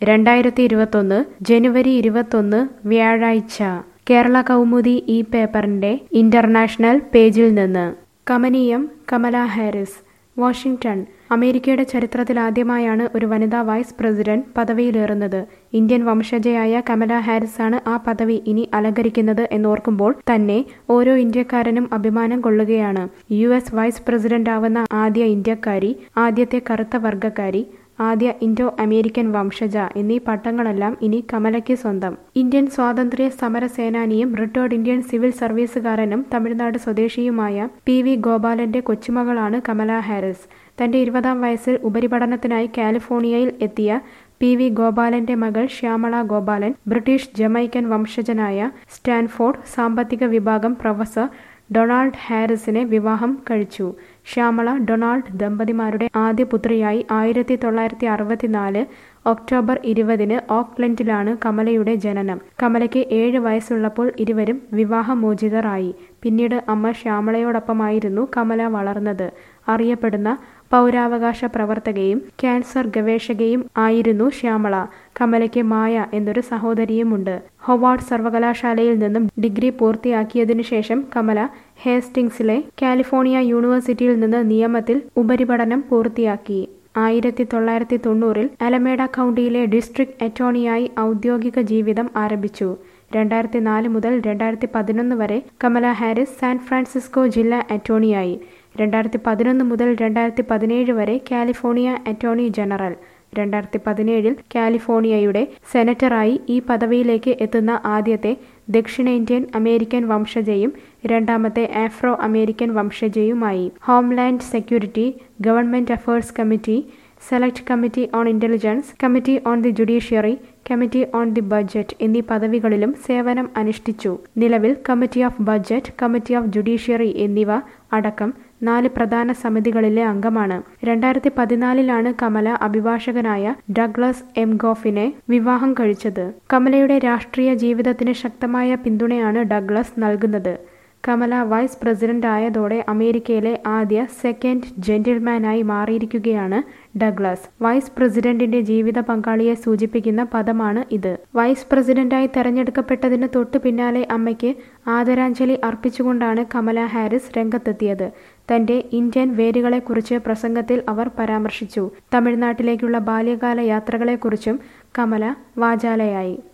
രണ്ടായിരത്തി ഇരുപത്തൊന്ന് ജനുവരി ഇരുപത്തൊന്ന് വ്യാഴാഴ്ച കേരള കൗമുദി ഈ പേപ്പറിന്റെ ഇന്റർനാഷണൽ പേജിൽ നിന്ന് കമനീയം കമല ഹാരിസ് വാഷിംഗ്ടൺ അമേരിക്കയുടെ ചരിത്രത്തിൽ ആദ്യമായാണ് ഒരു വനിതാ വൈസ് പ്രസിഡന്റ് പദവിയിലേറുന്നത് ഇന്ത്യൻ വംശജയായ കമല ഹാരിസാണ് ആ പദവി ഇനി അലങ്കരിക്കുന്നത് എന്നോർക്കുമ്പോൾ തന്നെ ഓരോ ഇന്ത്യക്കാരനും അഭിമാനം കൊള്ളുകയാണ് യു എസ് വൈസ് പ്രസിഡന്റ് ആവുന്ന ആദ്യ ഇന്ത്യക്കാരി ആദ്യത്തെ കറുത്ത വർഗക്കാരി ആദ്യ ഇൻഡോ അമേരിക്കൻ വംശജ എന്നീ പട്ടങ്ങളെല്ലാം ഇനി കമലയ്ക്ക് സ്വന്തം ഇന്ത്യൻ സ്വാതന്ത്ര്യ സമര സേനാനിയും റിട്ടയർഡ് ഇന്ത്യൻ സിവിൽ സർവീസുകാരനും തമിഴ്നാട് സ്വദേശിയുമായ പി വി ഗോപാലന്റെ കൊച്ചുമകളാണ് കമല ഹാരിസ് തന്റെ ഇരുപതാം വയസ്സിൽ ഉപരിപഠനത്തിനായി കാലിഫോർണിയയിൽ എത്തിയ പി വി ഗോപാലന്റെ മകൾ ശ്യാമള ഗോപാലൻ ബ്രിട്ടീഷ് ജമൈക്കൻ വംശജനായ സ്റ്റാൻഫോർഡ് സാമ്പത്തിക വിഭാഗം പ്രൊഫസർ ഡൊണാൾഡ് ഹാരിസിനെ വിവാഹം കഴിച്ചു ശ്യാമള ഡൊണാൾഡ് ദമ്പതിമാരുടെ ആദ്യ പുത്രിയായി ആയിരത്തി തൊള്ളായിരത്തി അറുപത്തിനാല് ഒക്ടോബർ ഇരുപതിന് ഓക്ലൻഡിലാണ് കമലയുടെ ജനനം കമലയ്ക്ക് ഏഴ് വയസ്സുള്ളപ്പോൾ ഇരുവരും വിവാഹമോചിതരായി പിന്നീട് അമ്മ ശ്യാമളയോടൊപ്പമായിരുന്നു കമല വളർന്നത് അറിയപ്പെടുന്ന പൗരാവകാശ പ്രവർത്തകയും ക്യാൻസർ ഗവേഷകയും ആയിരുന്നു ശ്യാമള കമലയ്ക്ക് മായ എന്നൊരു സഹോദരിയുമുണ്ട് ഹൊവാർഡ് സർവകലാശാലയിൽ നിന്നും ഡിഗ്രി പൂർത്തിയാക്കിയതിനു ശേഷം കമല ഹേസ്റ്റിംഗ്സിലെ കാലിഫോർണിയ യൂണിവേഴ്സിറ്റിയിൽ നിന്ന് നിയമത്തിൽ ഉപരിപഠനം പൂർത്തിയാക്കി ആയിരത്തി തൊള്ളായിരത്തി തൊണ്ണൂറിൽ അലമേഡ കൗണ്ടിയിലെ ഡിസ്ട്രിക്ട് അറ്റോർണിയായി ഔദ്യോഗിക ജീവിതം ആരംഭിച്ചു രണ്ടായിരത്തി നാല് മുതൽ രണ്ടായിരത്തി പതിനൊന്ന് വരെ കമല ഹാരിസ് സാൻ ഫ്രാൻസിസ്കോ ജില്ലാ അറ്റോർണിയായി രണ്ടായിരത്തി പതിനൊന്ന് മുതൽ രണ്ടായിരത്തി പതിനേഴ് വരെ കാലിഫോർണിയ അറ്റോർണി ജനറൽ രണ്ടായിരത്തി പതിനേഴിൽ കാലിഫോർണിയയുടെ സെനറ്ററായി ഈ പദവിയിലേക്ക് എത്തുന്ന ആദ്യത്തെ ദക്ഷിണേന്ത്യൻ അമേരിക്കൻ വംശജയും രണ്ടാമത്തെ ആഫ്രോ അമേരിക്കൻ വംശജയുമായി homeland security government affairs committee select committee on intelligence committee on the judiciary committee on the budget എന്നീ പദവികളിലും സേവനം അനുഷ്ഠിച്ചു നിലവിൽ committee of budget committee of judiciary എന്നിവ അടക്കം നാല് പ്രധാന സമിതികളിലെ അംഗമാണ് രണ്ടായിരത്തി പതിനാലിലാണ് കമല അഭിഭാഷകനായ ഡഗ്ലസ് എം ഗോഫിനെ വിവാഹം കഴിച്ചത് കമലയുടെ രാഷ്ട്രീയ ജീവിതത്തിന് ശക്തമായ പിന്തുണയാണ് ഡഗ്ലസ് നൽകുന്നത് കമല വൈസ് പ്രസിഡന്റ് ആയതോടെ അമേരിക്കയിലെ ആദ്യ സെക്കൻഡ് ജെന്റിൽമാനായി മാറിയിരിക്കുകയാണ് ഡഗ്ലസ് വൈസ് പ്രസിഡന്റിന്റെ ജീവിത പങ്കാളിയെ സൂചിപ്പിക്കുന്ന പദമാണ് ഇത് വൈസ് പ്രസിഡന്റായി തെരഞ്ഞെടുക്കപ്പെട്ടതിന് തൊട്ടു പിന്നാലെ അമ്മയ്ക്ക് ആദരാഞ്ജലി അർപ്പിച്ചുകൊണ്ടാണ് കമല ഹാരിസ് രംഗത്തെത്തിയത് തന്റെ ഇന്ത്യൻ വേരുകളെക്കുറിച്ച് പ്രസംഗത്തിൽ അവർ പരാമർശിച്ചു തമിഴ്നാട്ടിലേക്കുള്ള ബാല്യകാല യാത്രകളെക്കുറിച്ചും കമല വാചാലയായി